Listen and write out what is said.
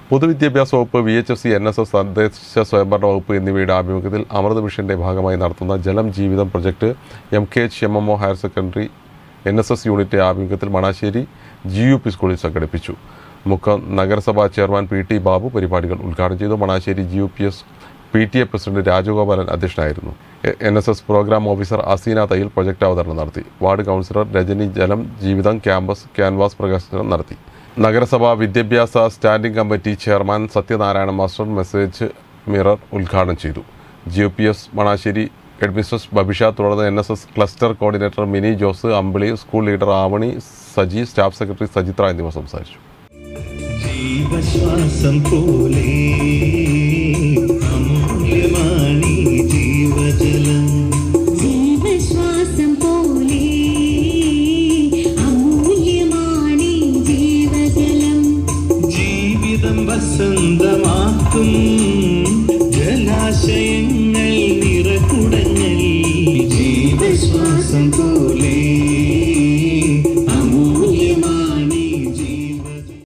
പൊതുവിദ്യാഭ്യാസ വകുപ്പ് V H S C N S S തദ്ദേശ സ്വയംഭരണ വകുപ്പ് എന്നിവയുടെ ആഭിമുഖ്യത്തിൽ അമൃത് മിഷന്റെ ഭാഗമായി നടത്തുന്ന ജലം ജീവിതം project M K H M M O higher secondary N S S unit ആഭിമുഖ്യത്തിൽ മണാശ്ശേരി ജി യു പി സ്കൂളിൽ സംഘടിപ്പിച്ചു മുഖം നഗരസഭാ ചെയർമാൻ പി ടി ബാബു പരിപാടികൾ ഉദ്ഘാടനം ചെയ്തു Manassery G U P S P T A president Rajagopalan അധ്യക്ഷനായിരുന്നു N S S programme officer Aseena Thayyil project അവതരണം നടത്തി വാർഡ് കൗൺസിലർ രജനി ജലം ജീവിതം ക്യാമ്പസ് ക്യാൻവാസ് പ്രകാശനം നടത്തി നഗരസഭാ വിദ്യാഭ്യാസ standing committee chairman Sathyanarayana master message mirror ഉദ്ഘാടനം ചെയ്തു G O P S Manassery headmistress Babisha തുടർന്ന് N S S cluster coordinator Mini Jose Ambili school leader Avani Saji staff secretary Sajithra എന്നിവർ സംസാരിച്ചു ജീവശ്വാസം പോലെ അമൂല്യമാണി ജീവജലം ജീവശ്വാസം പോലെ അമൂല്യമാണീ ജീവജലം ജീവിതം വസന്തമാക്കും ജലാശയങ്ങൾ